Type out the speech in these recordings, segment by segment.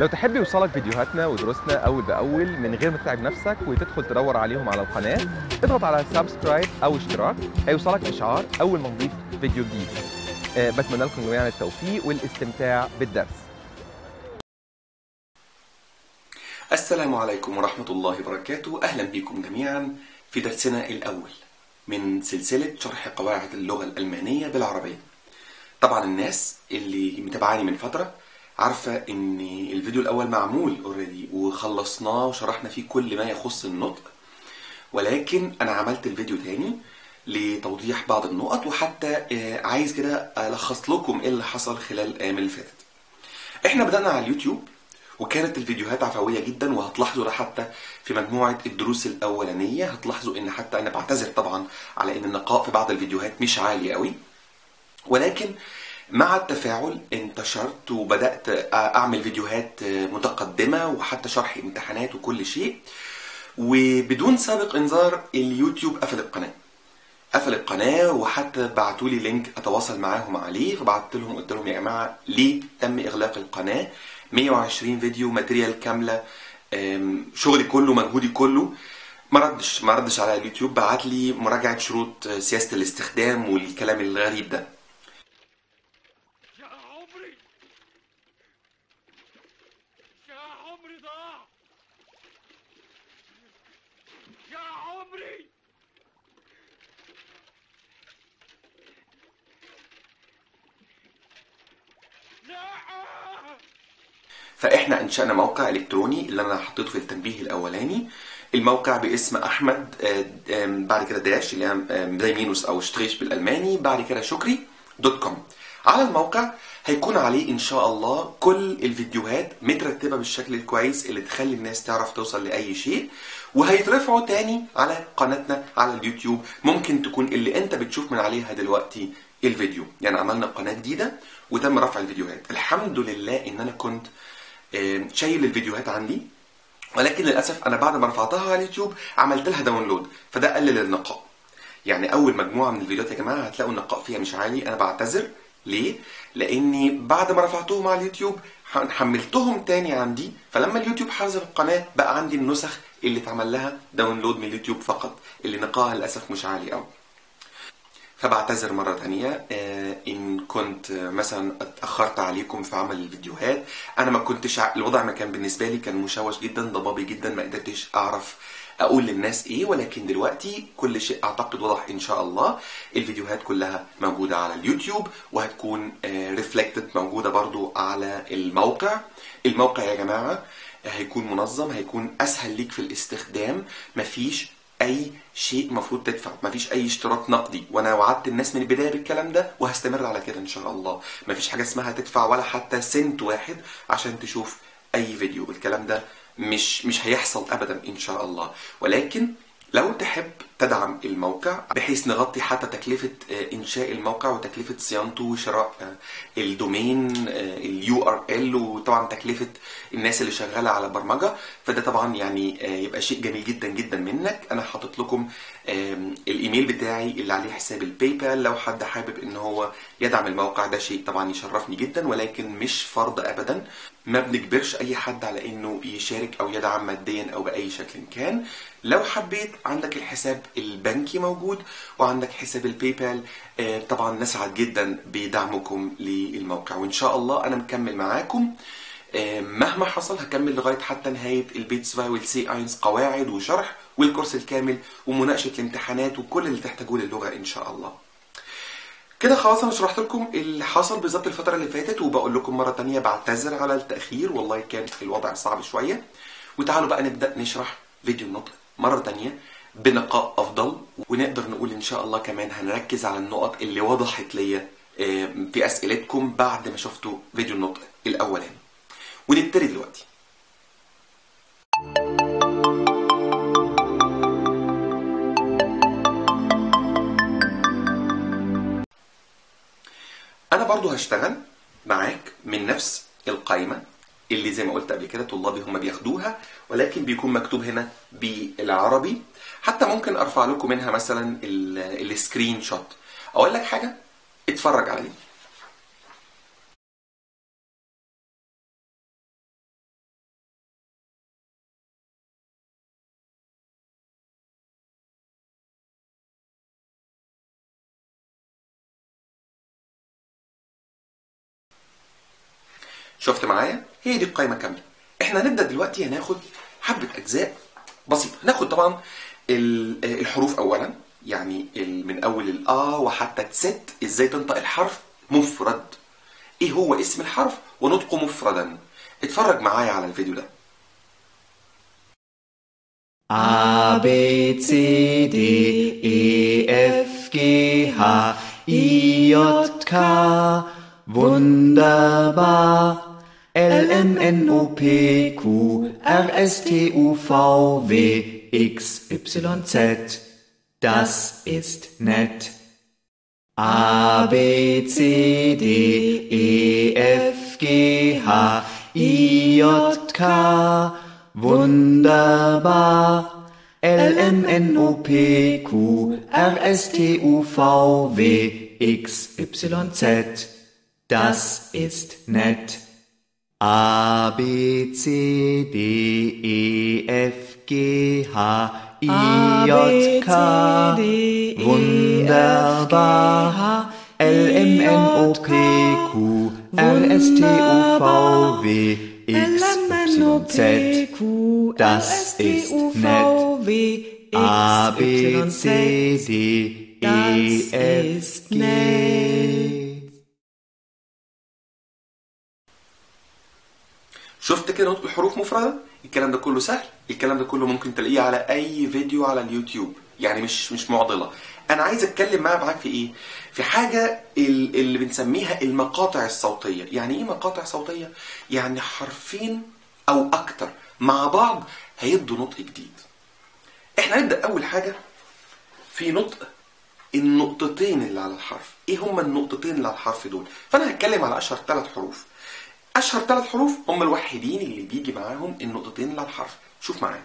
لو تحب يوصلك فيديوهاتنا ودروسنا اول باول من غير ما تتعب نفسك وتدخل تدور عليهم على القناه اضغط على سبسكرايب او اشتراك هيوصلك اشعار اول ما نضيف فيديو جديد أه بتمنى لكم جميعا التوفيق والاستمتاع بالدرس السلام عليكم ورحمة الله وبركاته أهلا بكم جميعا في درسنا الأول من سلسلة شرح قواعد اللغة الألمانية بالعربية طبعا الناس اللي متابعاني من فترة عارفة ان الفيديو الأول معمول اوريدي وخلصناه وشرحنا فيه كل ما يخص النطق ولكن أنا عملت الفيديو تاني لتوضيح بعض النقط وحتى آه، عايز كده ألخص لكم ايه اللي حصل خلال الأيام اللي فاتت احنا بدأنا على اليوتيوب وكانت الفيديوهات عفويه جدا وهتلاحظوا ده حتى في مجموعه الدروس الاولانيه هتلاحظوا ان حتى انا بعتذر طبعا على ان النقاء في بعض الفيديوهات مش عالي قوي ولكن مع التفاعل انتشرت وبدات اعمل فيديوهات متقدمه وحتى شرح امتحانات وكل شيء وبدون سابق انذار اليوتيوب قفل القناه قفل القناه وحتى بعتوا لي لينك اتواصل معاهم عليه فبعت لهم قلت لهم يا جماعه ليه تم اغلاق القناه 120 فيديو ماتريال كامله أم، شغلي كله مجهودي كله ما ردش ما ردش على اليوتيوب بعت لي مراجعه شروط سياسه الاستخدام والكلام الغريب ده يا عمري يا عمري ضاع يا عمري لا فاحنا انشانا موقع الكتروني اللي انا حطيته في التنبيه الاولاني الموقع باسم احمد آه، آم، بعد كده داش اللي هي آم، زي مينوس او شتريش بالالماني بعد كده شكري دوت كوم على الموقع هيكون عليه ان شاء الله كل الفيديوهات مترتبه بالشكل الكويس اللي تخلي الناس تعرف توصل لاي شيء وهيترفعوا تاني على قناتنا على اليوتيوب ممكن تكون اللي انت بتشوف من عليها دلوقتي الفيديو يعني عملنا قناه جديده وتم رفع الفيديوهات الحمد لله ان انا كنت آه، شايل الفيديوهات عندي ولكن للاسف انا بعد ما رفعتها على اليوتيوب عملت لها داونلود فده قلل النقاء يعني اول مجموعه من الفيديوهات يا جماعه هتلاقوا النقاء فيها مش عالي انا بعتذر ليه لاني بعد ما رفعتهم على اليوتيوب ح- حملتهم تاني عندي فلما اليوتيوب حذف القناه بقى عندي النسخ اللي اتعمل لها داونلود من اليوتيوب فقط اللي نقاها للاسف مش عالي قوي فبعتذر مرة تانية آه، إن كنت آه، مثلا اتأخرت عليكم في عمل الفيديوهات أنا ما كنتش ع- الوضع ما كان بالنسبة لي كان مشوش جدا ضبابي جدا ما قدرتش أعرف أقول للناس إيه ولكن دلوقتي كل شيء أعتقد وضح إن شاء الله الفيديوهات كلها موجودة على اليوتيوب وهتكون ريفلكتد موجودة برضو على الموقع الموقع يا جماعة هيكون منظم هيكون أسهل ليك في الاستخدام مفيش اي شيء المفروض تدفع مفيش اي اشتراك نقدي وانا وعدت الناس من البدايه بالكلام ده وهستمر على كده ان شاء الله مفيش حاجه اسمها تدفع ولا حتى سنت واحد عشان تشوف اي فيديو الكلام ده مش مش هيحصل ابدا ان شاء الله ولكن لو تحب تدعم الموقع بحيث نغطي حتى تكلفة آه، إنشاء الموقع وتكلفة صيانته وشراء آه، الدومين اليو ار ال وطبعا تكلفة الناس اللي شغالة على برمجة فده طبعا يعني آه، يبقى شيء جميل جدا جدا منك أنا حاطط لكم آم، الإيميل بتاعي اللي عليه حساب الباي بال لو حد حابب إن هو يدعم الموقع ده شيء طبعا يشرفني جدا ولكن مش فرض أبدا ما بنجبرش أي حد على إنه يشارك أو يدعم ماديا أو بأي شكل كان لو حبيت عندك الحساب البنكي موجود وعندك حساب الباي بال آه، طبعا نسعد جدا بدعمكم للموقع وان شاء الله انا مكمل معاكم آه، مهما حصل هكمل لغايه حتى نهايه البيتس فاي والسي اينز قواعد وشرح والكورس الكامل ومناقشه الامتحانات وكل اللي تحتاجوه للغه ان شاء الله كده خلاص انا شرحت لكم اللي حصل بالظبط الفتره اللي فاتت وبقول لكم مره تانية بعتذر على التاخير والله كان الوضع صعب شويه وتعالوا بقى نبدا نشرح فيديو النطق مره تانية بنقاء افضل ونقدر نقول ان شاء الله كمان هنركز على النقط اللي وضحت ليا آه، في اسئلتكم بعد ما شفتوا فيديو النطق الاولاني ونبتدي دلوقتي انا برضو هشتغل معاك من نفس القائمة اللي زي ما قلت قبل كده طلابي هم بياخدوها ولكن بيكون مكتوب هنا بالعربي حتى ممكن ارفع لكم منها مثلا ال- السكرين شوت اقول لك حاجة اتفرج على دي شفت معايا هي دي القائمه كامله احنا هنبدا دلوقتي هناخد حبه اجزاء بسيطه هناخد طبعا ال- الحروف اولا يعني ال- من اول الآ وحتى تست ازاي تنطق الحرف مفرد ايه هو اسم الحرف ونطقه مفردا اتفرج معايا على الفيديو ده A, B, C, D, E, F, G, H, I, J, K. Wunderbar. L, M, N, O, P, Q, R, S, T, U, V, W, X, Y, Z. Das ist nett. A, B, C, D, E, F, G, H, I, J, K. Wunderbar. L, M, N, O, P, Q, R, S, T, U, V, W, X, Y, Z. Das ist nett. A, B, C, D, E, F, G, H, I, J, K. Wunderbar. L, M, N, O, P, Q, R, S, T, U, V, W, X, Y, Z. Das ist nett. A, B, C, D, E, F, G. شفت كده نطق الحروف مفردة الكلام ده كله سهل الكلام ده كله ممكن تلاقيه على اي فيديو على اليوتيوب يعني مش مش معضلة انا عايز اتكلم معاك معاك في ايه في حاجة ال- اللي بنسميها المقاطع الصوتية يعني ايه مقاطع صوتية يعني حرفين او اكتر مع بعض هيدوا نطق جديد احنا هنبدأ اول حاجة في نطق النقطتين اللي على الحرف ايه هما النقطتين اللي على الحرف دول فانا هتكلم على اشهر ثلاث حروف اشهر ثلاث حروف هم الوحيدين اللي بيجي معاهم النقطتين اللي على الحرف شوف معايا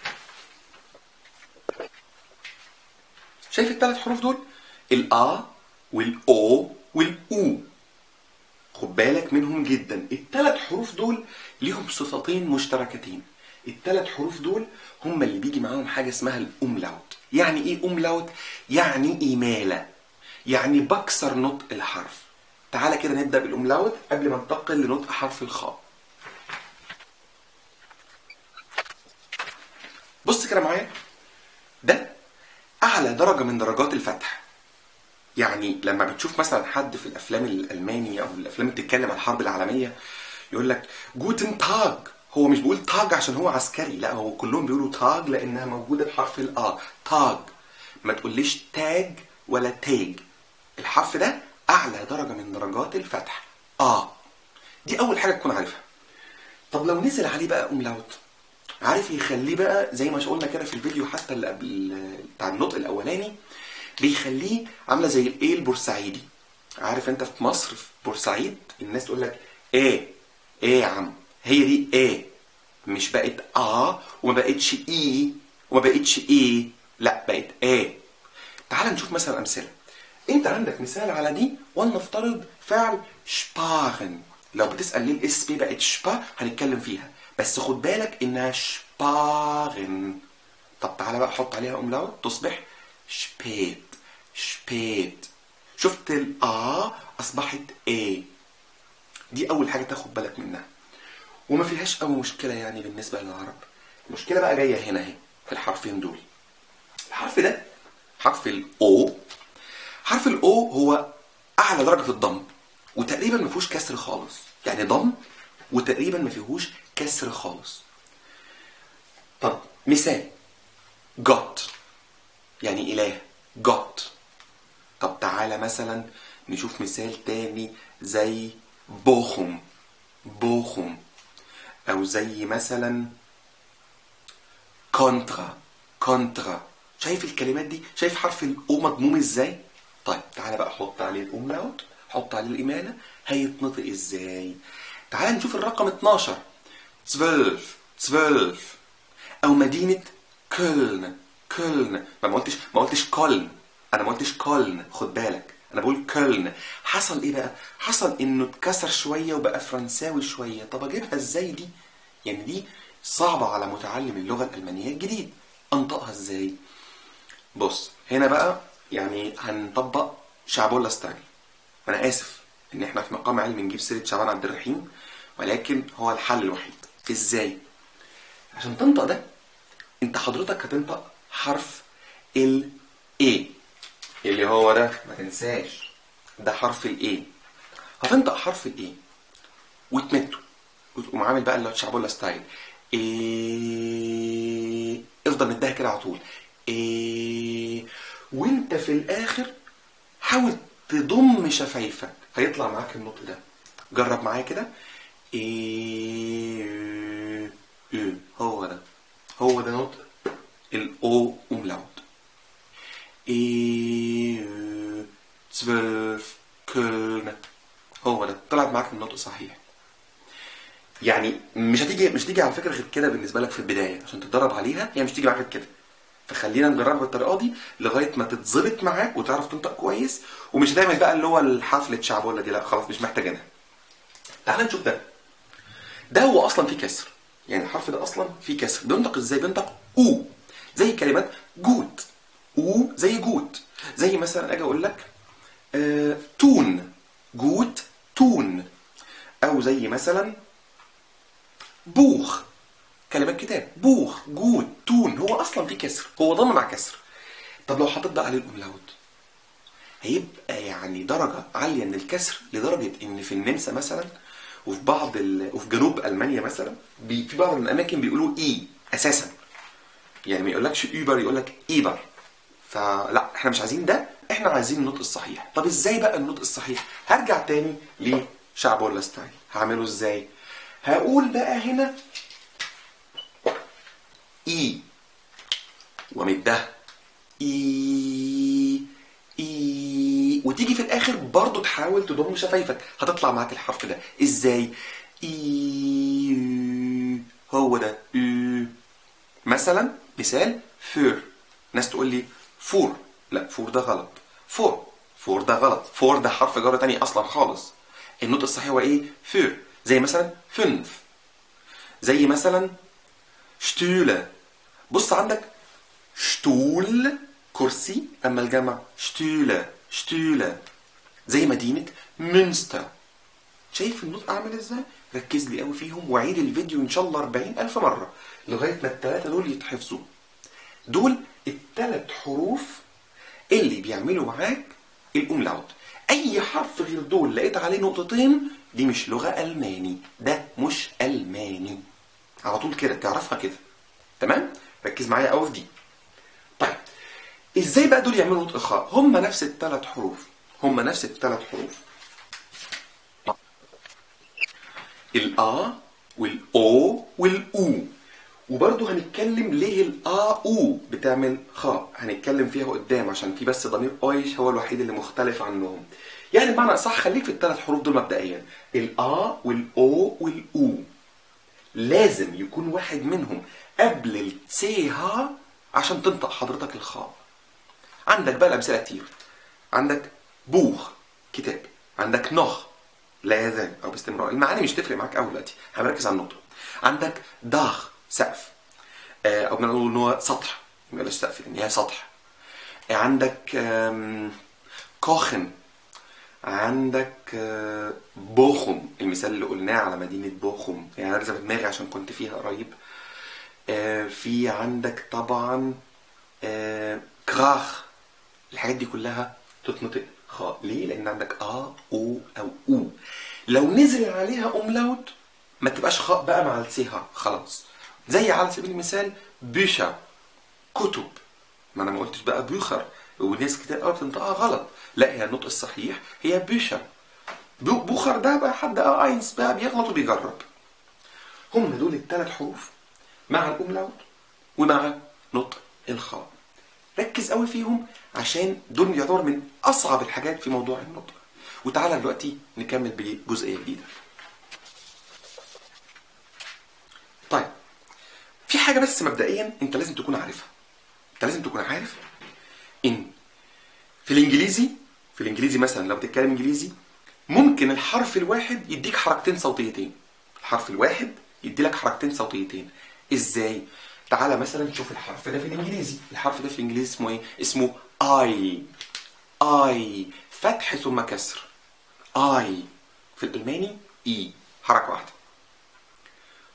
شايف الثلاث حروف دول الآ والأو والأو خد بالك منهم جدا الثلاث حروف دول ليهم صفتين مشتركتين الثلاث حروف دول هم اللي بيجي معاهم حاجه اسمها الاملاوت يعني ايه املاوت يعني إمالة يعني بكسر نطق الحرف تعالى كده نبدا بالاملاوت قبل ما ننتقل لنطق حرف الخاء بص كده معايا ده اعلى درجه من درجات الفتح يعني لما بتشوف مثلا حد في الافلام الالماني او الافلام اللي بتتكلم عن الحرب العالميه يقول لك جوتن تاج هو مش بيقول تاج عشان هو عسكري لا هو كلهم بيقولوا تاج لانها موجوده بحرف الآ تاج ما تقوليش تاج ولا تاج الحرف ده اعلى درجه من درجات الفتح اه دي اول حاجه تكون عارفها طب لو نزل عليه بقى املاوت عارف يخليه بقى زي ما قلنا كده في الفيديو حتى اللي قبل بتاع النطق الاولاني بيخليه عامله زي الايه البورسعيدي عارف انت في مصر في بورسعيد الناس تقول لك ايه ايه يا عم هي دي ايه مش بقت اه وما بقتش اي وما بقتش ايه لا بقت ايه تعال نشوف مثلا امثله انت عندك مثال على دي ولنفترض فعل شبارن لو بتسال ليه الاس بي بقت شبا هنتكلم فيها بس خد بالك انها شبارن طب تعالى بقى حط عليها املاوت تصبح شبيت شبيت شفت الآ أصبحت A دي أول حاجة تاخد بالك منها وما فيهاش أي مشكلة يعني بالنسبة للعرب المشكلة بقى جاية هنا اهي في الحرفين دول الحرف ده حرف الأو حرف الأو هو أعلى درجة في الضم وتقريبا ما فيهوش كسر خالص يعني ضم وتقريبا ما فيهوش كسر خالص طب مثال جوت يعني إله جوت طب تعالى مثلا نشوف مثال تاني زي بوخم بوخم أو زي مثلا كونترا كونترا شايف الكلمات دي شايف حرف الأو مضموم ازاي طيب تعالى بقى حط عليه الأملاوت حط عليه الإمالة هيتنطق ازاي تعالى نشوف الرقم 12 12 12 أو مدينة كولن كولن ما قلتش ما قلتش كولن انا ما قلتش كولن خد بالك انا بقول كولن حصل ايه بقى حصل انه اتكسر شويه وبقى فرنساوي شويه طب اجيبها ازاي دي يعني دي صعبه على متعلم اللغه الالمانيه الجديد انطقها ازاي بص هنا بقى يعني هنطبق شعبولة ستايل وانا اسف ان احنا في مقام علمي نجيب سيره شعبان عبد الرحيم ولكن هو الحل الوحيد ازاي عشان تنطق ده انت حضرتك هتنطق حرف ال A اللي هو ده ما تنساش ده حرف ال A هتنطق حرف ال A وتمته وتقوم عامل بقى اللي هو شعبولة ستايل إيه افضل مديها كده على طول إيه وانت في الاخر حاول تضم شفايفك هيطلع معاك النطق ده جرب معايا كده إيه إيه هو ده هو ده نطق الاو املاوت إيه zwölf كلمة هو ده طلعت معاك النطق صحيح يعني مش هتيجي مش هتيجي على فكره غير كده بالنسبه لك في البدايه عشان تتدرب عليها هي مش تيجي معاك غير كده فخلينا نجربها بالطريقه دي لغايه ما تتظبط معاك وتعرف تنطق كويس ومش هتعمل بقى اللي هو الحفله شعبوله دي لا خلاص مش محتاجينها تعال نشوف ده ده هو اصلا فيه كسر يعني الحرف ده اصلا فيه كسر بينطق ازاي بينطق او زي كلمات جوت او زي جوت زي مثلا اجي اقول لك آه تون جوت تون او زي مثلا بوخ كلمات كتاب بوخ جود تون هو اصلا في كسر هو ضم مع كسر طب لو حطيت بقى عليه الاملاوت هيبقى يعني درجه عاليه من الكسر لدرجه ان في النمسا مثلا وفي بعض ال... وفي جنوب المانيا مثلا بي... في بعض الاماكن بيقولوا اي اساسا يعني ما يقولكش ايبر يقول لك ايبر فلا احنا مش عايزين ده احنا عايزين النطق الصحيح طب ازاي بقى النطق الصحيح هرجع تاني لشعب ولا ستايل هعمله ازاي هقول بقى هنا اي ومدها اي اي وتيجي في الاخر برضو تحاول تضم شفايفك هتطلع معاك الحرف ده ازاي اي هو ده اي مثلا مثال فور ناس تقول لي فور لا فور ده غلط فور فور ده غلط فور ده حرف جر تاني اصلا خالص النطق الصحيح هو ايه فور زي مثلا فنف زي مثلا شتولة بص عندك شتول كرسي اما الجمع شتولة شتولة زي مدينة مünster شايف النطق عامل ازاي ركز لي قوي فيهم وعيد الفيديو ان شاء الله 40 الف مرة لغاية ما التلاتة دول يتحفظوا دول التلات حروف اللي بيعملوا معاك الاملاوت اي حرف غير دول لقيت عليه نقطتين دي مش لغة ألماني ده مش ألماني على طول كده تعرفها كده تمام ركز معايا قوي في دي طيب ازاي بقى دول يعملوا نطق خاء هم نفس الثلاث حروف هم نفس الثلاث حروف الآ والأو والأو وبرضه هنتكلم ليه الآ أو بتعمل خاء هنتكلم فيها قدام عشان في بس ضمير أويش هو الوحيد اللي مختلف عنهم يعني بمعنى صح خليك في الثلاث حروف دول مبدئيا الآ والأو والأو لازم يكون واحد منهم قبل التسي ها عشان تنطق حضرتك الخاء عندك بقى الأمثلة كتير عندك بوخ كتاب عندك نخ لا يزال أو باستمرار المعاني مش تفرق معاك أوي دلوقتي هنركز على النطق عندك داخ سقف آه، أو بنقول إن هو سطح بلاش سقف يعني هي سطح آه، عندك آم، كوخن عندك آه، بوخم المثال اللي قلناه على مدينة بوخم يعني أنا لازم في دماغي عشان كنت فيها قريب آه، في عندك طبعا آه، كراخ الحاجات دي كلها تتنطق خاء ليه؟ لأن عندك آ أو أو أو لو نزل عليها أملاوت ما تبقاش خاء بقى مع السيها خلاص زي على سبيل المثال بيشا كتب ما انا ما قلتش بقى بيخر وناس كتير قوي بتنطقها غلط لا هي النطق الصحيح هي بيشا بو- بوخر ده بقى حد اه اينس بقى بيغلط وبيجرب هم دول الثلاث حروف مع الاملاوت ومع نطق الخاء ركز قوي فيهم عشان دول يعتبر من اصعب الحاجات في موضوع النطق وتعالى دلوقتي نكمل بجزئيه جديده طيب في حاجه بس مبدئيا انت لازم تكون عارفها انت لازم تكون عارف ان في الانجليزي في الانجليزي مثلا لو بتتكلم انجليزي ممكن الحرف الواحد يديك حركتين صوتيتين الحرف الواحد يدي لك حركتين صوتيتين ازاي تعالى مثلا نشوف الحرف ده في الانجليزي الحرف ده في الانجليزي اسمه ايه اسمه اي اي فتح ثم كسر اي في الالماني اي حركه واحده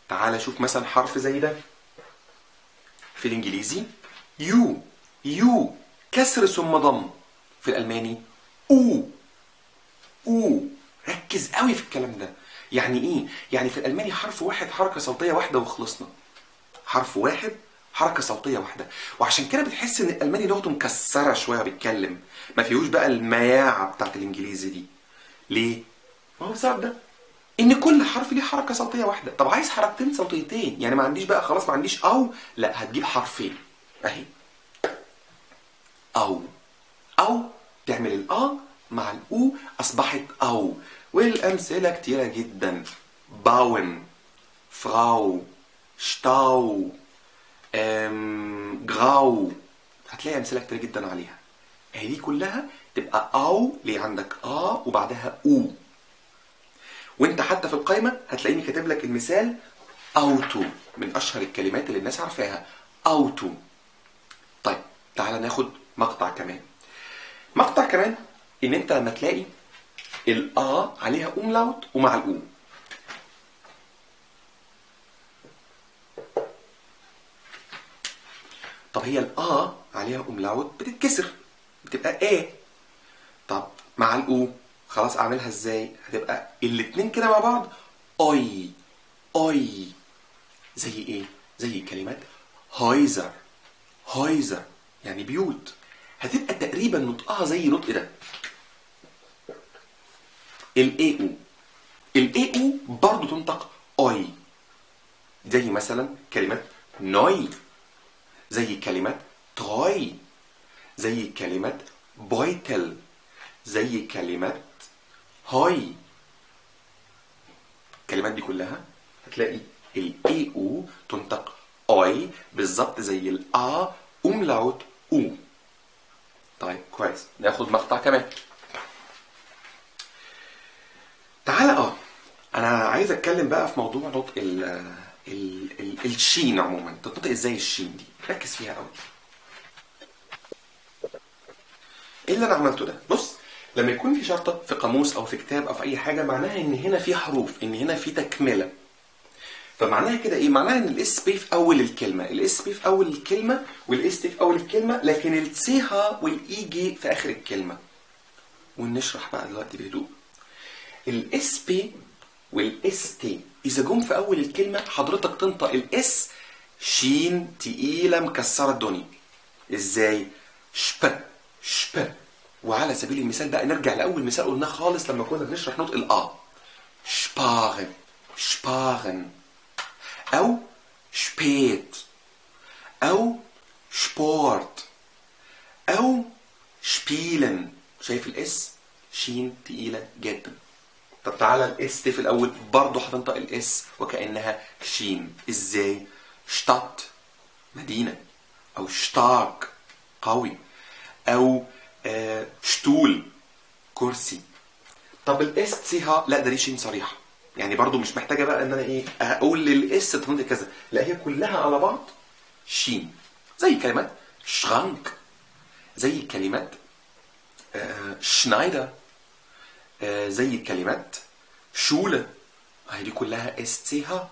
تعال شوف مثلا حرف زي ده في الانجليزي يو يو كسر ثم ضم في الالماني او او ركز قوي في الكلام ده يعني ايه يعني في الالماني حرف واحد حركه صوتيه واحده وخلصنا حرف واحد حركه صوتيه واحده وعشان كده بتحس ان الالماني لغته مكسره شويه بيتكلم ما فيهوش بقى المياعه بتاعت الانجليزي دي ليه ما هو السبب ده ان كل حرف ليه حركه صوتيه واحده طب عايز حركتين صوتيتين يعني ما عنديش بقى خلاص ما عنديش او لا هتجيب حرفين اهي او او تعمل الأ مع الأو أصبحت أو والأمثلة كتيرة جدا باون فراو شتاو أم، جراو هتلاقي أمثلة كتيرة جدا عليها اهي دي كلها تبقى أو اللي عندك آ وبعدها أو وانت حتى في القائمة هتلاقيني كاتب لك المثال أوتو من أشهر الكلمات اللي الناس عارفاها أوتو طيب تعالى ناخد مقطع كمان مقطع كمان ان انت لما تلاقي الآ عليها أوملاوت ومع الأو طب هي الآ عليها أوملاوت بتتكسر بتبقى آ طب مع الأو خلاص أعملها إزاي؟ هتبقى الاتنين كده مع بعض أوي أوي زي إيه؟ زي كلمات هايزر هايزر يعني بيوت هتبقى تقريبا نطقها زي نطق ده الاي او الاي او برضه تنطق اوي زي مثلا كلمة نوي زي كلمة تروي زي كلمة بويتل زي كلمة هاي الكلمات دي كلها هتلاقي الاي او تنطق اوي بالظبط زي الا املاوت او طيب كويس ناخد مقطع كمان تعالى اه انا عايز اتكلم بقى في موضوع نطق ال ال ال الشين عموما تنطق ازاي الشين دي ركز فيها قوي ايه اللي انا عملته ده بص لما يكون في شرطه في قاموس او في كتاب او في اي حاجه معناها ان هنا في حروف ان هنا في تكمله فمعناها كده ايه معناها ان الاس بي في اول الكلمه الاس بي في اول الكلمه والاس تي في اول الكلمه لكن التسيها والاي جي في اخر الكلمه ونشرح بقى دلوقتي بهدوء الاس بي والاس تي اذا جم في اول الكلمه حضرتك تنطق الاس شين تقيله مكسره الدنيا ازاي شب شب وعلى سبيل المثال بقى نرجع لاول مثال قلناه خالص لما كنا بنشرح نطق الآ sparen sparen أو spät أو sport أو spielen شايف الاس شين تقيلة جدا طب تعالى الاس دي في الأول برضه هتنطق الاس وكأنها شين ازاي شتات مدينة أو شتارك قوي أو آه شتول كرسي طب الاس تي ها لا ده دي شين صريحه يعني برضو مش محتاجه بقى ان انا ايه اقول للاس تنطق كذا لا هي كلها على بعض شين زي كلمات شرانك زي كلمات آه شنايدر آه زي كلمات شولة هي دي كلها اس تي ها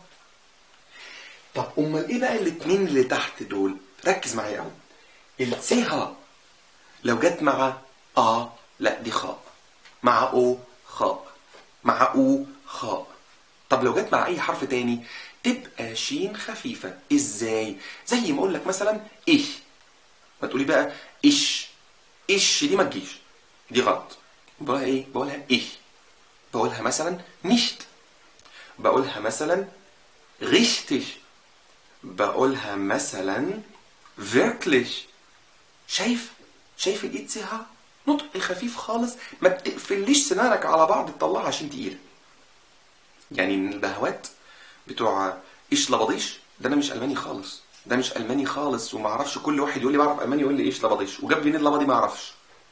طب امال ايه بقى الاتنين اللي تحت دول ركز معايا قوي التي ها لو جت مع ا لا دي خاء مع او خاء مع او خاء طب لو جت مع اي حرف تاني تبقى شين خفيفة ازاي زي ما اقول لك مثلا ايه ما تقولي بقى ايش ايش دي ما تجيش دي غلط بقولها ايه بقولها ايه بقولها مثلا nicht بقولها مثلا richtig بقولها مثلا wirklich شايف شايف الايد سيها نطق خفيف خالص ما بتقفليش سنانك على بعض تطلعها عشان تقيله يعني من البهوات بتوع ايش لبضيش ده انا مش الماني خالص ده مش الماني خالص وما اعرفش كل واحد يقول لي بعرف الماني يقول لي ايش لبضيش وجاب منين اللبضي ما اعرفش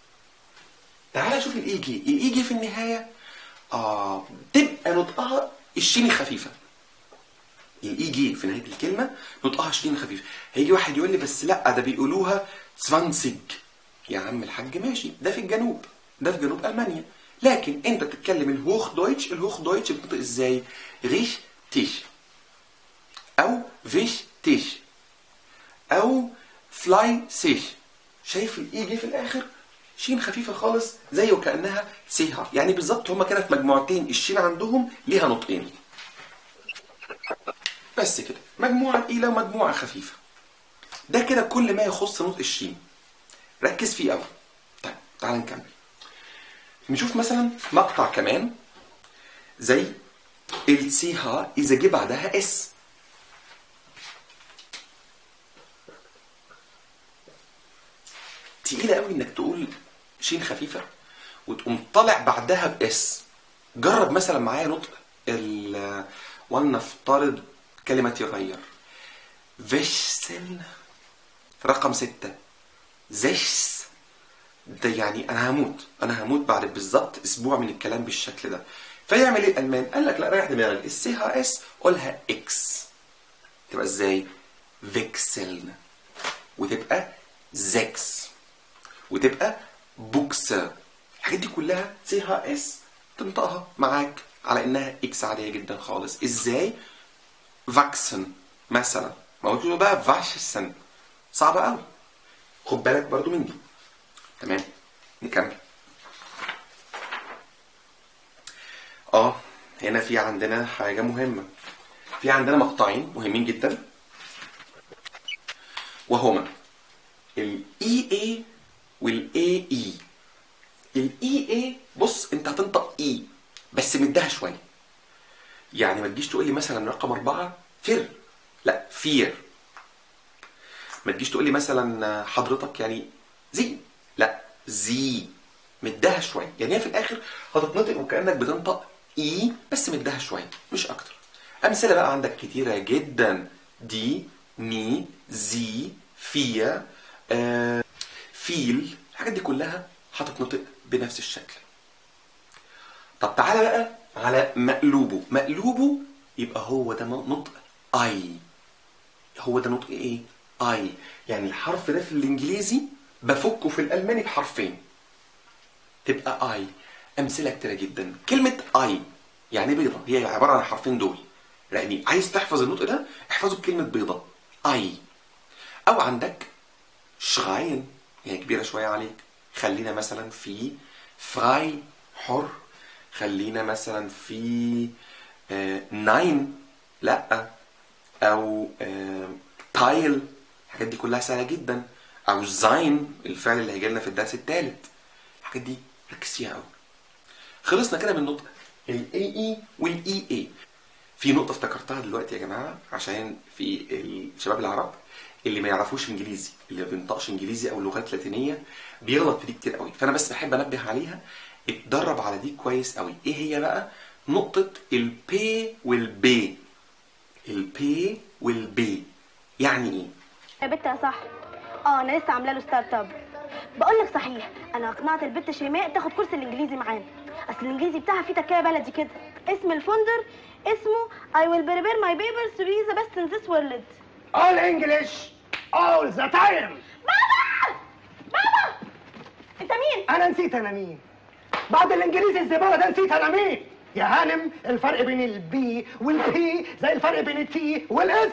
تعالى شوف الايجي الايجي في النهايه اه تبقى نطقها الشين خفيفه الايجي في نهايه الكلمه نطقها شين خفيف هيجي واحد يقول لي بس لا ده بيقولوها 20 يا عم الحاج ماشي ده في الجنوب ده في جنوب المانيا لكن انت بتتكلم الهوخ دويتش الهوخ دويتش بتنطق ازاي ريش تيش او wichtig او fleißig شايف الاي جه في الاخر شين خفيفه خالص زي وكانها سيها يعني بالظبط هما كده في مجموعتين الشين عندهم ليها نطقين بس كده مجموعه تقيله ومجموعه خفيفه ده كده كل ما يخص نطق الشين ركز فيه قوي طيب تعال نكمل نشوف مثلا مقطع كمان زي السي ها اذا جه بعدها اس تقيلة قوي انك تقول شين خفيفة وتقوم طالع بعدها باس جرب مثلا معايا نطق ال ولنفترض كلمة يغير فيشسن رقم ستة زيش ده يعني انا هموت انا هموت بعد بالظبط اسبوع من الكلام بالشكل ده فيعمل ايه الالمان قال لك لا ريح دماغك السي ها اس قولها اكس تبقى ازاي فيكسلن وتبقى زكس وتبقى بوكسر الحاجات دي كلها سي ها اس تنطقها معاك على انها اكس عاديه جدا خالص ازاي فاكسن مثلا ما قلتش بقى فاشسن صعبه قوي خد بالك برضو من دي تمام نكمل اه هنا في عندنا حاجه مهمه في عندنا مقطعين مهمين جدا وهما الاي اي والاي اي الاي اي بص انت هتنطق اي بس مدها شويه يعني ما تجيش تقول لي مثلا رقم أربعة فر لا فير ما تجيش تقول لي مثلا حضرتك يعني زي لا زي مدها شويه يعني هي في الاخر هتتنطق وكانك بتنطق اي بس مدها شويه مش اكتر امثله بقى عندك كتيره جدا دي ني زي فيا آه فيل الحاجات دي كلها هتتنطق بنفس الشكل طب تعالى بقى على مقلوبه مقلوبه يبقى هو ده نطق اي هو ده نطق ايه اي يعني الحرف ده في الانجليزي بفكه في الالماني بحرفين تبقى اي امثله كتيره جدا كلمه اي يعني بيضه هي عباره عن الحرفين دول يعني عايز تحفظ النطق ده احفظه بكلمه بيضه اي او عندك شراين هي كبيره شويه عليك خلينا مثلا في فراي حر خلينا مثلا في آه ناين لا او آه تايل الحاجات دي كلها سهله جدا او زاين الفعل اللي هيجي لنا في الدرس الثالث الحاجات دي ركز فيها قوي خلصنا كده من نقطه الاي اي والاي اي في نقطه افتكرتها دلوقتي يا جماعه عشان في الشباب العرب اللي ما يعرفوش انجليزي اللي ما بينطقش انجليزي او لغات لاتينيه بيغلط في دي كتير قوي فانا بس بحب انبه عليها اتدرب على دي كويس قوي ايه هي بقى نقطه البي والبي البي والبي يعني ايه يا بت يا صح اه انا لسه عامله له ستارت اب بقول لك صحيح انا اقنعت البت شيماء تاخد كورس الانجليزي معانا اصل الانجليزي بتاعها فيه تكايه بلدي كده اسم الفندر اسمه I will prepare my papers to be the best in this world All English all the time بابا بابا انت مين انا نسيت انا مين بعد الانجليزي الزباله ده نسيت انا مين يا هانم الفرق بين البي والبي زي الفرق بين التي والاس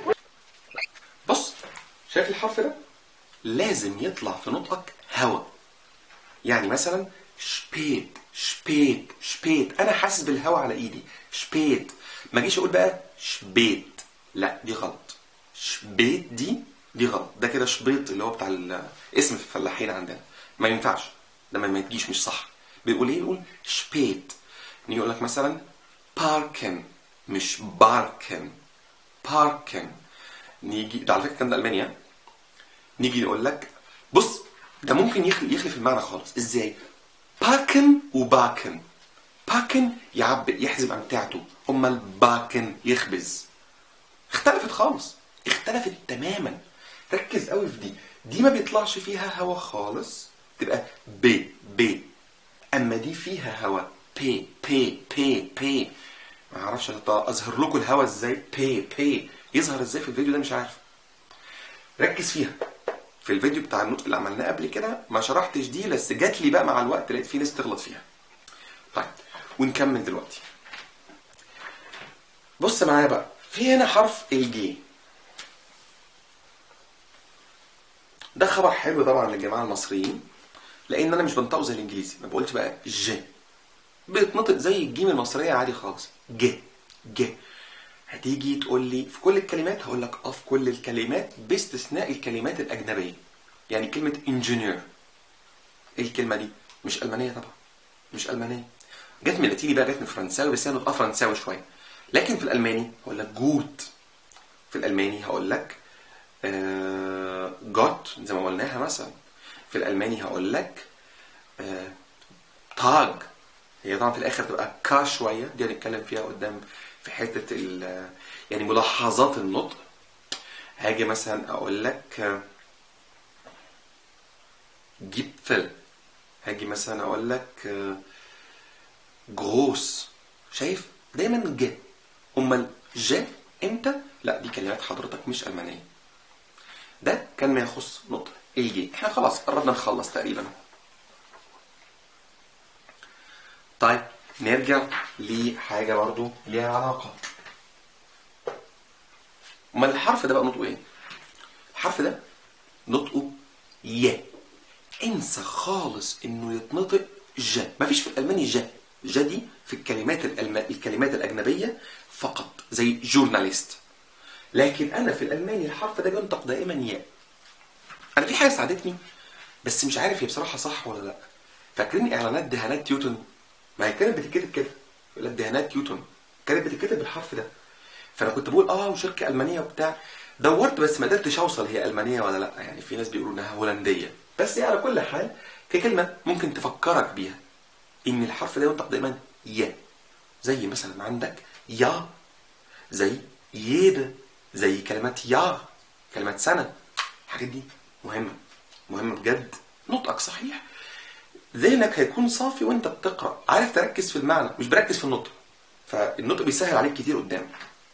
بص شايف الحرف ده لازم يطلع في نطقك هوا يعني مثلا شبيت شبيت شبيت انا حاسس بالهوا على ايدي شبيت ما اجيش اقول بقى شبيت لا دي غلط شبيت دي دي غلط ده كده شبيط اللي هو بتاع الاسم في الفلاحين عندنا ما ينفعش ده ما ما تجيش مش صح بيقول ايه يقول شبيت نيجي يقول لك مثلا باركن مش باركن باركن نيجي ده على فكره كان ده المانيا نيجي نقول لك بص ده ممكن يخلف, يخلف المعنى خالص ازاي باكن وباكن باكن يعبي يحزم امتعته امال باكن يخبز اختلفت خالص اختلفت تماما ركز قوي في دي دي ما بيطلعش فيها هوا خالص تبقى ب ب اما دي فيها هوا بي بي بي بي ما اعرفش اظهر لكم الهوا ازاي بي بي يظهر ازاي في الفيديو ده مش عارف ركز فيها في الفيديو بتاع النطق اللي عملناه قبل كده ما شرحتش دي بس جات لي بقى مع الوقت لقيت في ناس تغلط فيها طيب ونكمل دلوقتي بص معايا بقى في هنا حرف الجي ده خبر حلو طبعا للجماعه المصريين لان انا مش بنطقه زي الانجليزي ما بقولش بقى ج بيتنطق زي الجيم المصريه عادي خالص ج ج هتيجي تقول لي في كل الكلمات هقول لك اه في كل الكلمات باستثناء الكلمات الاجنبيه يعني كلمه انجينير ايه الكلمه دي مش المانيه طبعا مش المانيه جت من اللاتيني بقى جت من الفرنساوي بس هي نطقها فرنساوي شويه لكن في الالماني هقول لك جوت في الالماني هقول لك آه جوت زي ما قلناها مثلا في الالماني هقول لك آه تاج هي طبعا في الاخر تبقى كا شويه دي هنتكلم فيها قدام في حته ال يعني ملاحظات النطق هاجي مثلا اقول لك آه، جيبفل هاجي مثلا اقول لك آه، جروس شايف دايما ج امال ج امتى لا دي كلمات حضرتك مش المانيه ده كان ما يخص نطق الجي احنا خلاص قربنا نخلص تقريبا طيب نرجع لحاجه برضو ليها علاقه امال الحرف ده بقى نطقه ايه الحرف ده نطقه ي انسى خالص انه يتنطق ج مفيش في الالماني ج ج دي في الكلمات الألم... الكلمات الاجنبيه فقط زي جورناليست لكن انا في الالماني الحرف ده بينطق دائما ياء انا في حاجه ساعدتني بس مش عارف هي بصراحه صح ولا لا فاكرين اعلانات دهانات نيوتن ما هي كانت بتتكتب كده يقول لك دهانات نيوتن كانت بتتكتب بالحرف ده فانا كنت بقول اه وشركه المانيه وبتاع دورت بس ما قدرتش اوصل هي المانيه ولا لا يعني في ناس بيقولوا انها هولنديه بس هي على كل حال ككلمه ممكن تفكرك بيها ان الحرف ده ينطق دايما يا زي مثلا عندك يا زي يد زي كلمات يا كلمات سنه الحاجات دي مهمه مهمه بجد نطقك صحيح ذهنك هيكون صافي وانت بتقرا عارف تركز في المعنى مش بركز في النطق فالنطق بيسهل عليك كتير قدام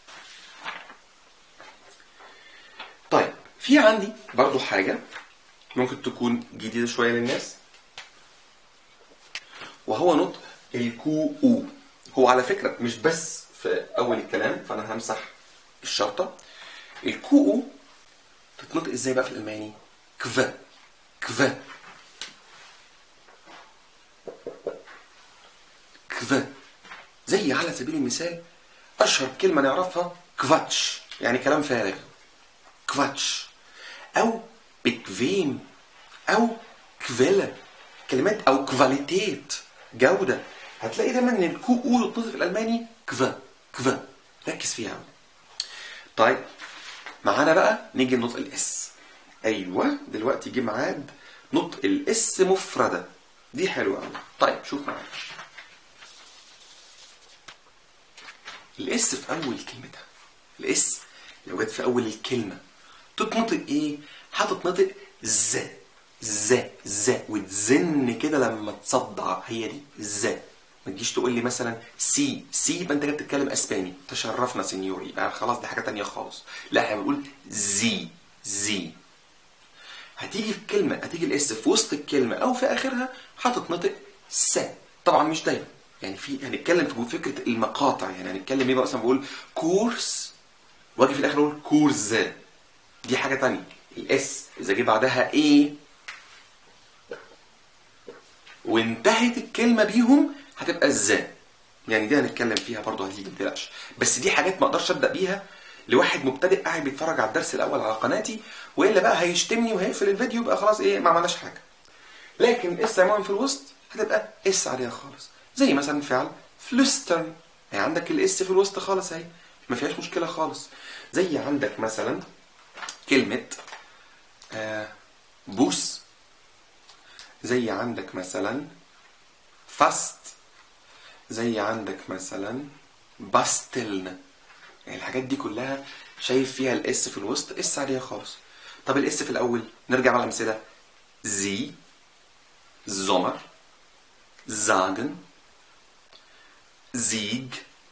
طيب في عندي برضو حاجه ممكن تكون جديده شويه للناس وهو نطق الكو او هو على فكره مش بس في اول الكلام فانا همسح الشرطه الكو او تتنطق ازاي بقى في الالماني كف كف كف زي على سبيل المثال اشهر كلمه نعرفها كفاتش يعني كلام فارغ كفاتش او بكفيم او كفيلا كلمات او كفاليتيت جوده هتلاقي دايما ان الكو او يتنطق في الالماني كفا كفا ركز فيها أوي. طيب معانا بقى نيجي لنطق الاس ايوه دلوقتي جه ميعاد نطق الاس مفرده دي حلوه قوي طيب شوف معايا الاس في اول كلمتها الاس لو جت في اول الكلمه تتنطق ايه هتتنطق ز ز ز وتزن كده لما تصدع هي دي ز ما تجيش تقول لي مثلا سي سي يبقى انت جاي بتتكلم اسباني تشرفنا سنيور يبقى خلاص دي حاجه تانية خالص لا احنا بنقول زي زي هتيجي في كلمه هتيجي الاس في وسط الكلمه او في اخرها هتتنطق س طبعا مش دايما يعني في هنتكلم في فكره المقاطع يعني هنتكلم ايه بقى مثلا بقول كورس واجي في الاخر اقول كورز دي حاجه تانية الاس اذا جه بعدها ايه وانتهت الكلمه بيهم هتبقى ازاي يعني دي هنتكلم فيها برضه هتيجي ما تقلقش بس دي حاجات ما اقدرش ابدا بيها لواحد مبتدئ قاعد بيتفرج على الدرس الاول على قناتي والا بقى هيشتمني وهيقفل الفيديو يبقى خلاص ايه ما عملناش حاجه لكن الاس عموما في الوسط هتبقى اس عليها خالص زي مثلا فعل فلوسترن يعني عندك الاس في الوسط خالص اهي ما فيهاش مشكله خالص زي عندك مثلا كلمه آه بوس زي عندك مثلا فاست زي عندك مثلا باستلن يعني الحاجات دي كلها شايف فيها الاس في الوسط اس عاديه خالص طب الاس في الاول نرجع على الامثله زي زومر زاجن زيج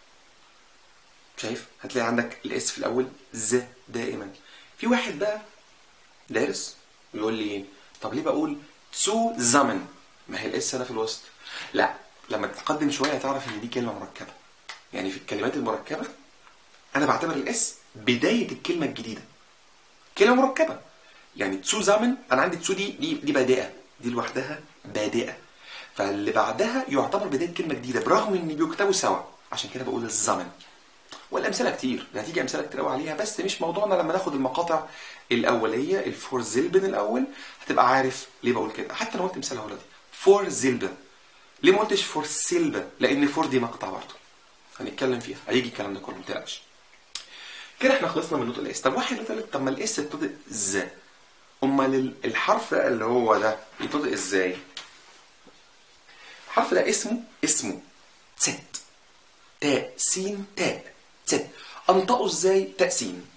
شايف هتلاقي عندك الاس في الاول ز دائما في واحد بقى دارس يقول لي طب ليه بقول تسو زمن ما هي الاس هنا في الوسط لا لما تتقدم شويه هتعرف ان دي كلمه مركبه يعني في الكلمات المركبه انا بعتبر الاس بدايه الكلمه الجديده كلمه مركبه يعني zusammen انا عندي تسو دي دي دي بادئه دي لوحدها بادئه فاللي بعدها يعتبر بدايه كلمه جديده برغم ان بيكتبوا سوا عشان كده بقول الزمن والامثله كتير هتيجي امثله كتير قوي عليها بس مش موضوعنا لما ناخد المقاطع الاوليه الفور زيلبن الاول هتبقى عارف ليه بقول كده حتى لو قلت مثال اهو دلوقتي فور زيلبن ليه ما قلتش فور سيلبا لان فور دي مقطع برضه هنتكلم فيها هيجي الكلام ده كله ما تقلقش كده احنا خلصنا من نطق الاس طب واحد يقول لك طب ما الاس بتنطق ز امال ال- الحرف اللي هو ده يتنطق ازاي الحرف ده اسمه اسمه ست تاء سين تاء ست انطقه ازاي تاء سين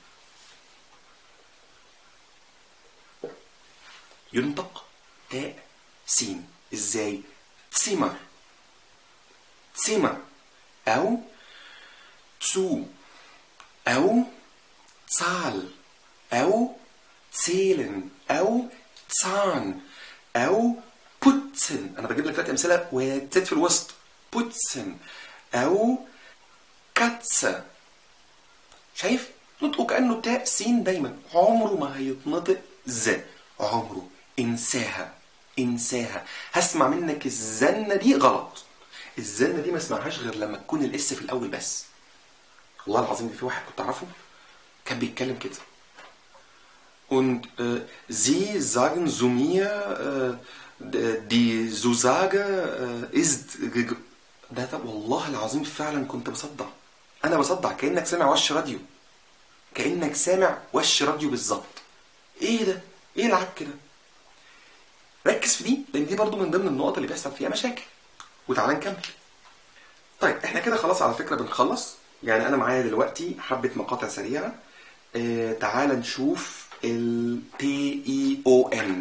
ينطق تاء سين ازاي تسيمر تسيمر او تسو او تسال او zählen او zahn او putzen انا بجيب لك ثلاث امثله وتزيد في الوسط putzen او كاتسه شايف نطقه كانه تاء سين دايما عمره ما هيتنطق ز عمره انساها انساها هسمع منك الزنه دي غلط الزنه دي ما اسمعهاش غير لما تكون الاس في الاول بس والله العظيم في واحد كنت اعرفه كان بيتكلم كده Und äh, Sie sagen zu mir, äh, d- die Zusage äh, ist... geg- ده ده والله العظيم فعلا كنت بصدع انا بصدع كانك سامع وش راديو كانك سامع وش راديو بالظبط ايه ده ايه العك كده ركز في دي لان دي برضو من ضمن النقط اللي بيحصل فيها مشاكل وتعالى نكمل طيب احنا كده خلاص على فكره بنخلص يعني انا معايا دلوقتي حبه مقاطع سريعه اه تعالى نشوف ال T E O N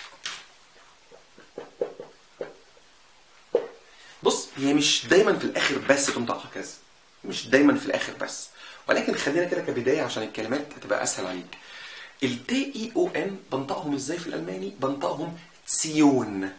بص هي مش دايما في الاخر بس تنطق هكذا مش دايما في الاخر بس ولكن خلينا كده كبدايه عشان الكلمات هتبقى اسهل عليك ال T E O N بنطقهم ازاي في الالماني بنطقهم تسيون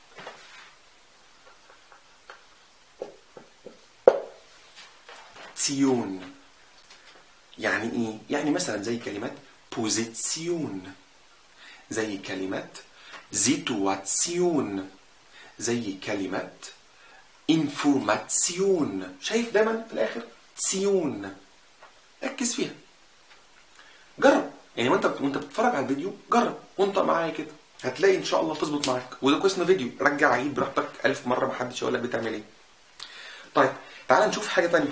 تسيون يعني ايه يعني مثلا زي كلمه بوزيسيون زي كلمه سيتواتسيون زي كلمه انفورماتسيون شايف دايما في الاخر سيون ركز فيها جرب يعني وانت وانت بتتفرج على الفيديو جرب وانت معايا كده هتلاقي ان شاء الله تظبط معاك وده كويس انه فيديو رجع عيد براحتك ألف مره محدش يقول لك بتعمل ايه طيب تعال نشوف حاجه تانية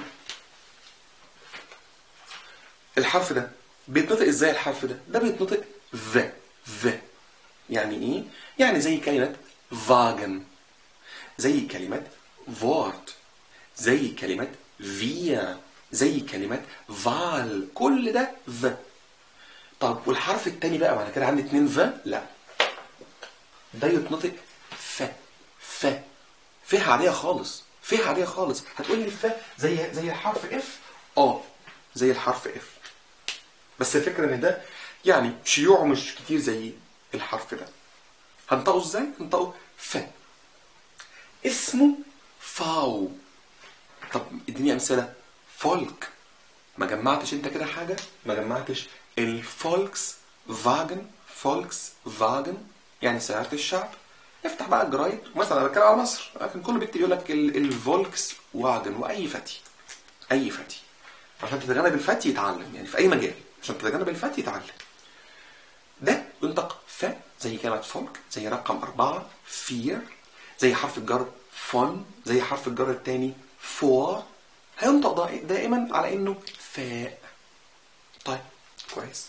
الحرف ده بيتنطق ازاي الحرف ده ده بيتنطق ذ ذ يعني ايه يعني زي كلمه فاجن زي كلمه وورت زي كلمه فيا زي كلمه فال كل ده ذ طب والحرف التاني بقى وانا كده عندي اتنين ذ لا ده يتنطق ف ف ف عاديه خالص ف عاديه خالص هتقول لي ف زي زي الحرف اف اه زي الحرف اف بس الفكره ان ده يعني شيوعه مش كتير زي الحرف ده هنطقه ازاي هنطقه ف اسمه فاو طب اديني امثله فولك ما جمعتش انت كده حاجه ما جمعتش الفولكس فاجن فولكس فاجن يعني سياره الشعب افتح بقى الجرايد مثلا انا بتكلم على مصر لكن كله بيكتب يقول لك ال- الفولكس واجن واي فتي اي فتي عشان تتجنب الفتي يتعلم يعني في اي مجال عشان تتجنب الفتي يتعلم ده ينطق ف زي كلمة فولك زي رقم أربعة فير زي حرف الجر فون زي حرف الجر التاني فور هينطق دا- دائما على إنه فاء طيب كويس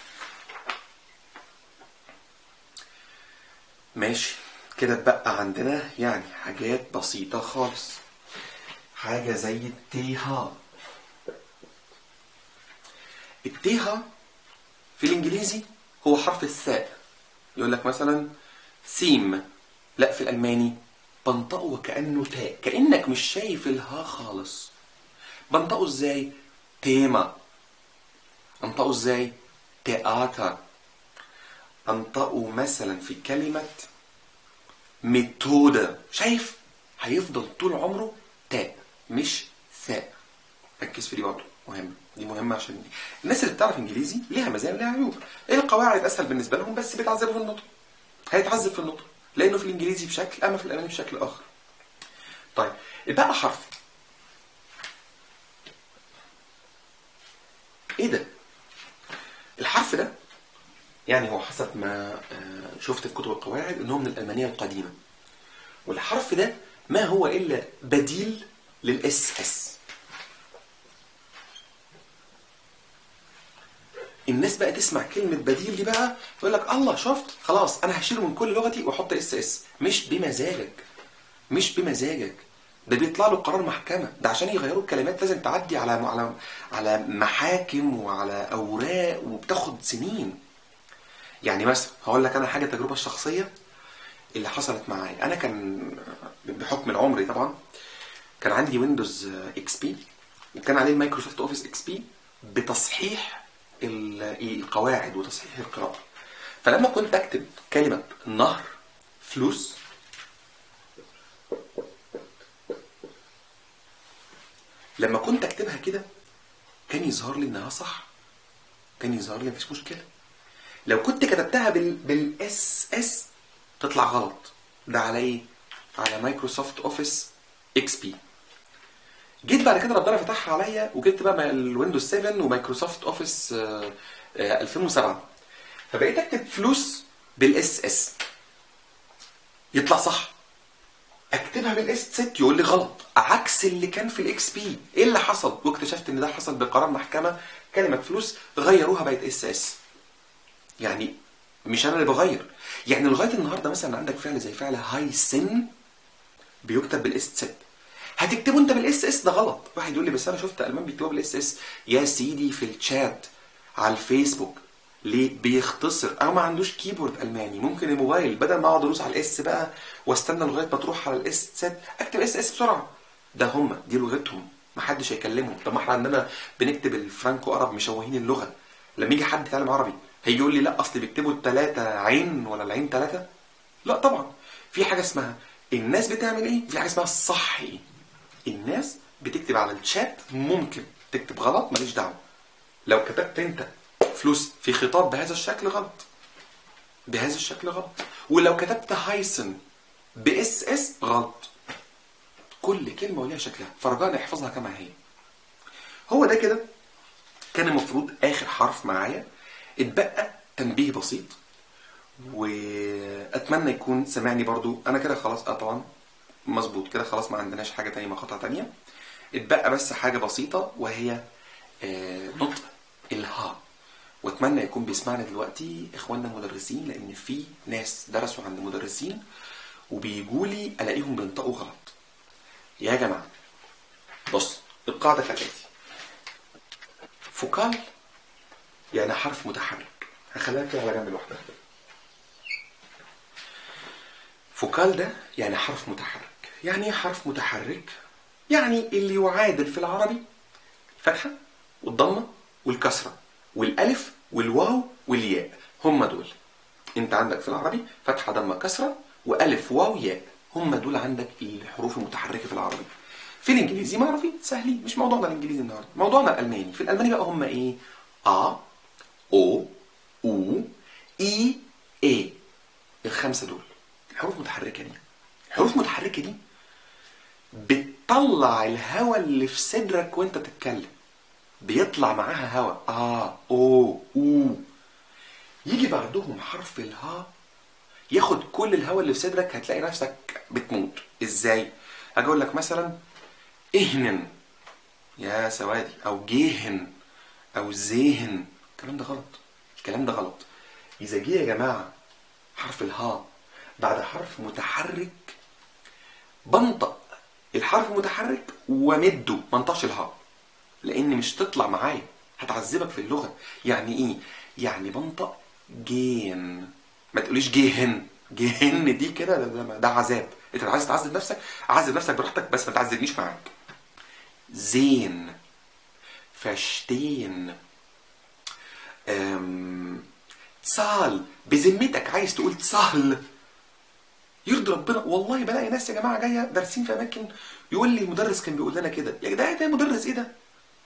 ماشي كده بقى عندنا يعني حاجات بسيطة خالص حاجة زي التيها التيها في الانجليزي هو حرف الثاء يقول لك مثلا سيم لا في الالماني بنطقه وكانه تاء كانك مش شايف الها خالص بنطقه ازاي تيما انطقه ازاي تياتر انطقه مثلا في كلمه ميثودة شايف هيفضل طول عمره تاء مش ثاء ركز في دي برضه مهمه دي مهمه عشان الناس اللي بتعرف انجليزي ليها مزايا وليها عيوب القواعد اسهل بالنسبه لهم بس بيتعذبوا في النطق هيتعذب في النطق لانه في الانجليزي بشكل اما في الالماني بشكل اخر طيب بقى حرف ايه ده الحرف ده يعني هو حسب ما آه، شفت في كتب القواعد ان هو من الالمانيه القديمه والحرف ده ما هو الا بديل للاس اس الناس بقى تسمع كلمة بديل دي بقى يقول لك الله شفت خلاص أنا هشيله من كل لغتي وأحط اس اس مش بمزاجك مش بمزاجك ده بيطلع له قرار محكمة ده عشان يغيروا الكلمات لازم تعدي على على على محاكم وعلى أوراق وبتاخد سنين يعني مثلا هقول لك أنا حاجة تجربة الشخصية اللي حصلت معايا أنا كان بحكم العمر طبعا كان عندي ويندوز اكس بي وكان عليه مايكروسوفت اوفيس اكس بي بتصحيح ال- القواعد وتصحيح القراءة فلما كنت اكتب كلمة نهر فلوس لما كنت اكتبها كده كان يظهر لي انها صح كان يظهر لي مفيش مشكلة لو كنت كتبتها بال بالاس اس تطلع غلط ده على ايه؟ على مايكروسوفت اوفيس اكس بي جيت بعد كده ربنا فتحها عليا وجبت بقى الويندوز 7 ومايكروسوفت اوفيس آه، آه، 2007 فبقيت اكتب فلوس بالاس اس يطلع صح اكتبها بالاس 6 يقول لي غلط عكس اللي كان في الاكس بي ايه اللي حصل واكتشفت ان ده حصل بقرار محكمه كلمه فلوس غيروها بقت اس اس يعني مش انا اللي بغير يعني لغايه النهارده مثلا عندك فعل زي فعل هاي سن بيكتب بالاس 6 هتكتبه انت بالاس اس ده غلط واحد يقول لي بس انا شفت المان بيكتبوها بالاس اس يا سيدي في الشات على الفيسبوك ليه بيختصر او ما عندوش كيبورد الماني ممكن الموبايل بدل ما اقعد ادوس على الاس بقى واستنى لغايه ما تروح على الاس ست اكتب اس اس بسرعه ده هم دي لغتهم محدش هيكلمهم طب ما احنا عندنا بنكتب الفرانكو عرب مشوهين اللغه لما يجي حد يتعلم عربي هيجي يقول لي لا اصل بيكتبوا الثلاثه عين ولا العين ثلاثه لا طبعا في حاجه اسمها الناس بتعمل ايه في حاجه اسمها الصح ايه الناس بتكتب على الشات ممكن تكتب غلط ماليش دعوه لو كتبت انت فلوس في خطاب بهذا الشكل غلط بهذا الشكل غلط ولو كتبت هايسن باس اس غلط كل كلمه وليها شكلها فرجاء احفظها كما هي هو ده كده كان المفروض اخر حرف معايا اتبقى تنبيه بسيط واتمنى يكون سمعني برضو انا كده خلاص اه طبعا مظبوط كده خلاص ما عندناش حاجه تانية مقاطع تانية اتبقى بس حاجه بسيطه وهي آه، نطق الها واتمنى يكون بيسمعنا دلوقتي اخواننا المدرسين لان في ناس درسوا عند مدرسين وبيجوا لي الاقيهم بينطقوا غلط يا جماعه بص القاعده كالاتي فوكال يعني حرف متحرك هخليها كده على جنب لوحدها فوكال ده يعني حرف متحرك يعني ايه حرف متحرك يعني اللي يعادل في العربي الفتحة والضمة والكسرة والألف والواو والياء هم دول انت عندك في العربي فتحة ضمة كسرة وألف واو ياء هم دول عندك الحروف المتحركة في العربي في الانجليزي معروفين سهلين مش موضوعنا الانجليزي النهارده موضوعنا الالماني في الالماني بقى هم ايه ا او او اي اي الخمسه دول الحروف المتحركه دي الحروف المتحركه دي بتطلع الهواء اللي في صدرك وانت بتتكلم بيطلع معاها هواء اه او او يجي بعدهم حرف الها ياخد كل الهواء اللي في صدرك هتلاقي نفسك بتموت ازاي هاجي اقول لك مثلا اهنن يا سوادي او جيهن او زيهن الكلام ده غلط الكلام ده غلط اذا جه يا جماعه حرف الها بعد حرف متحرك بنطق الحرف المتحرك ومده ما انطقش الها لان مش تطلع معايا هتعذبك في اللغه يعني ايه يعني بنطق جين ما تقوليش جيهن جيهن دي كده ده, ده, ده عذاب انت لو عايز تعذب نفسك عذب نفسك براحتك بس ما تعذبنيش معاك زين فشتين أم... تصال بذمتك عايز تقول تصال يرضي ربنا والله بلاقي ناس يا جماعه جايه دارسين في اماكن يقول لي المدرس كان بيقول لنا كده يا جدعان ده مدرس ايه ده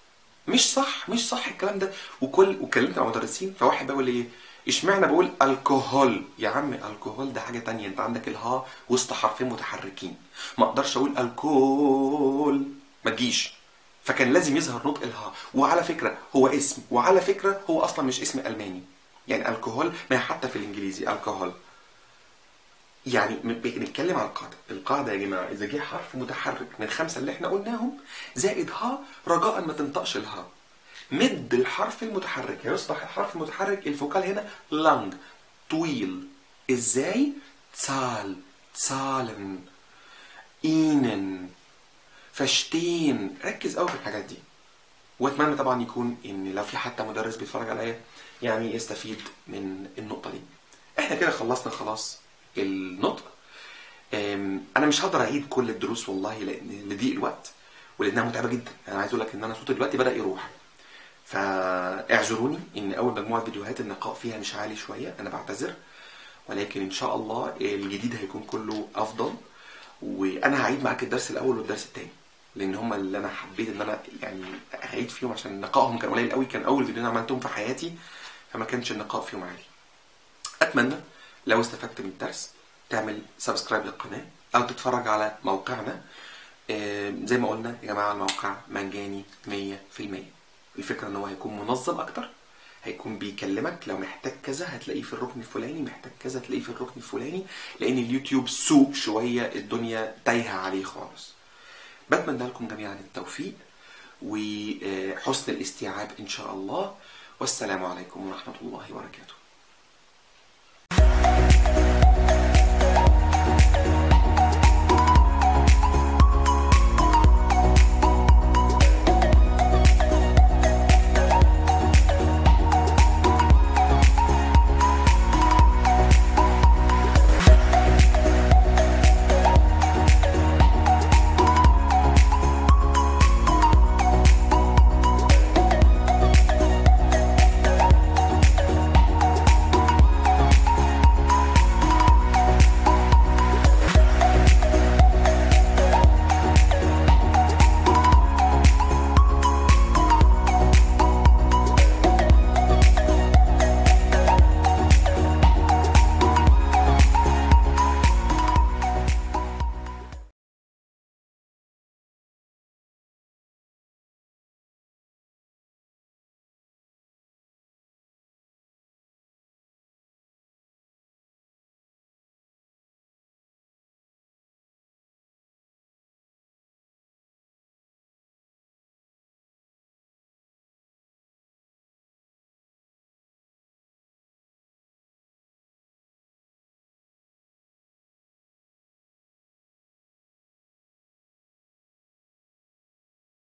مش صح مش صح الكلام ده وكل وكلمت مع مدرسين فواحد بيقول ايه اشمعنى بقول الكحول يا عم الكحول ده حاجه تانية انت عندك الها وسط حرفين متحركين ما اقدرش اقول الكول ما تجيش فكان لازم يظهر نطق الها وعلى فكره هو اسم وعلى فكره هو اصلا مش اسم الماني يعني الكحول ما هي حتى في الانجليزي الكحول يعني م- بنتكلم على القاعده القاعده يا جماعه اذا جه حرف متحرك من الخمسه اللي احنا قلناهم زائد ها رجاء ما تنطقش الها مد الحرف المتحرك يصبح الحرف المتحرك الفوكال هنا لانج طويل ازاي تسال تسالن ihnen verstehen ركز قوي في الحاجات دي واتمنى طبعا يكون ان لو في حتى مدرس بيتفرج عليا يعني يستفيد من النقطه دي احنا كده خلصنا خلاص النطق أم، انا مش هقدر اعيد كل الدروس والله لان لضيق الوقت ولانها متعبه جدا انا عايز اقول لك ان انا صوتي دلوقتي بدا يروح فاعذروني ان اول مجموعه فيديوهات النقاء فيها مش عالي شويه انا بعتذر ولكن ان شاء الله الجديد هيكون كله افضل وانا هعيد معاك الدرس الاول والدرس الثاني لان هم اللي انا حبيت ان انا يعني هعيد فيهم عشان نقائهم كان قليل قوي كان اول فيديوهين عملتهم في حياتي فما كانش النقاء فيهم عالي اتمنى لو استفدت من الدرس تعمل سبسكرايب للقناه او تتفرج على موقعنا آه، زي ما قلنا يا جماعه الموقع مجاني 100% الفكره ان هو هيكون منظم اكتر هيكون بيكلمك لو محتاج كذا هتلاقيه في الركن الفلاني محتاج كذا هتلاقيه في الركن الفلاني لان اليوتيوب سوق شويه الدنيا تايهه عليه خالص بتمنى لكم جميعا التوفيق وحسن الاستيعاب ان شاء الله والسلام عليكم ورحمه الله وبركاته